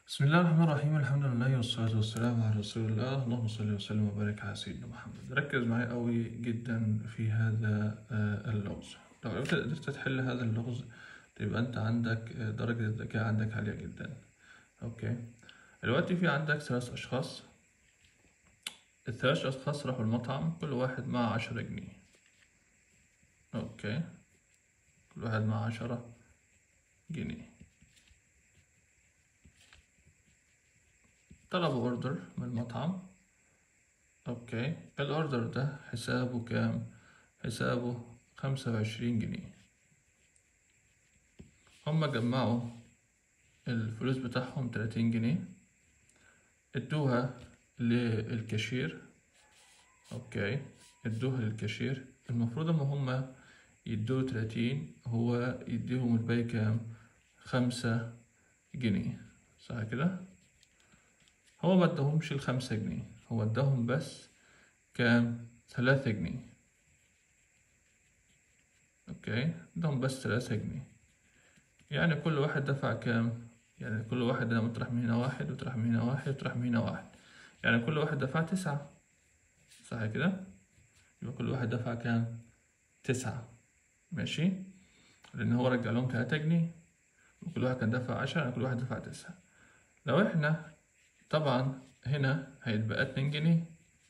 بسم الله الرحمن الرحيم الحمد لله والصلاة والسلام على رسول الله اللهم صل وسلم وبارك على سيدنا محمد ركز معي قوي جدا في هذا آه، اللغز لو عرفت قدرت تحل هذا اللغز تبقى انت عندك آه، درجة الذكاء عندك عالية جدا اوكي دلوقتي في عندك ثلاث اشخاص الثلاث اشخاص راحوا المطعم كل واحد معه عشرة جنيه اوكي كل واحد معه عشرة جنيه طلبوا اوردر من المطعم اوكي الاوردر ده حسابه كام حسابه خمسة وعشرين جنيه هما جمعوا الفلوس بتاعهم تلاتين جنيه ادوها للكاشير اوكي ادوها للكاشير المفروض اما هما يدوه تلاتين هو يديهم الباقي كام خمسة جنيه صح كده هو ما اداهمش الخمسة جنيه هو اداهم بس كام ثلاثة جنيه اوكي اداهم بس ثلاثة جنيه يعني كل واحد دفع كام يعني كل واحد انا مطرح من هنا واحد وطرح من هنا واحد وطرح من هنا واحد يعني كل واحد دفع تسعة صح كده يبقى كل واحد دفع كام تسعة ماشي لان هو رجع لهم تلاتة جنيه وكل واحد كان دفع عشرة يعني كل واحد دفع تسعة لو احنا طبعا هنا هيتبقى اتنين جنيه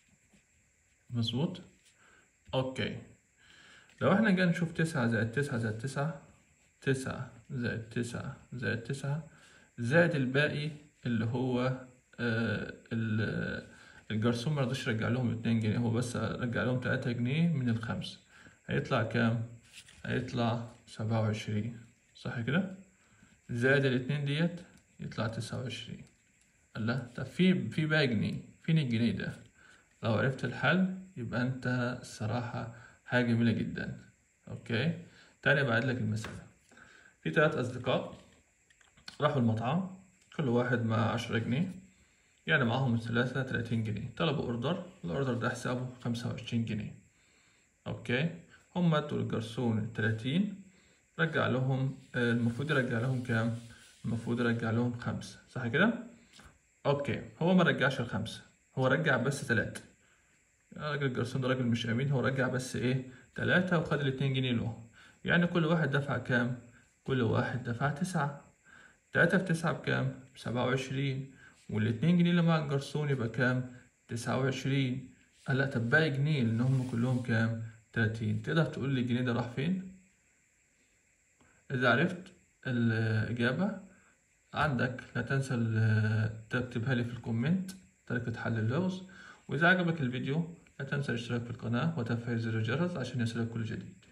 مظبوط اوكي لو احنا جينا نشوف تسعة زائد تسعة زائد تسعة تسعة زائد تسعة زائد تسعة زائد الباقي اللي هو آه ال- الجرسون مرضيش يرجع لهم اتنين جنيه هو بس رجع لهم تلاتة جنيه من الخمسة هيطلع كام؟ هيطلع سبعة وعشرين صح كده؟ زائد الاتنين ديت يطلع تسعة وعشرين الله طب في في بقى جنيه فين الجنيه ده لو عرفت الحل يبقى انت الصراحة حاجة جميلة جدا اوكي تاني بعد لك المسألة في تلات أصدقاء راحوا المطعم كل واحد مع عشرة جنيه يعني معاهم الثلاثة تلاتين جنيه طلبوا أوردر الأوردر ده حسابه خمسة وعشرين جنيه أوكي هم ادوا للجرسون التلاتين رجع لهم آه، المفروض يرجع لهم كام؟ المفروض يرجع لهم خمسة صح كده؟ اوكي هو ما رجعش الخمسة هو رجع بس تلاتة راجل الجرسون ده راجل مش امين هو رجع بس ايه تلاتة وخد الاتنين جنيه له يعني كل واحد دفع كام كل واحد دفع تسعة تلاتة في تسعة بكام بسبعة وعشرين والاتنين جنيه اللي مع الجرسون يبقى كام تسعة وعشرين قال لا طب باقي جنيه لان هم كلهم كام تلاتين تقدر تقول لي الجنيه ده راح فين اذا عرفت الاجابة عندك لا تنسى ال- تكتبها لي في الكومنت طريقة حل اللغز وإذا عجبك الفيديو لا تنسى الاشتراك في القناة وتفعيل زر الجرس عشان يصلك كل جديد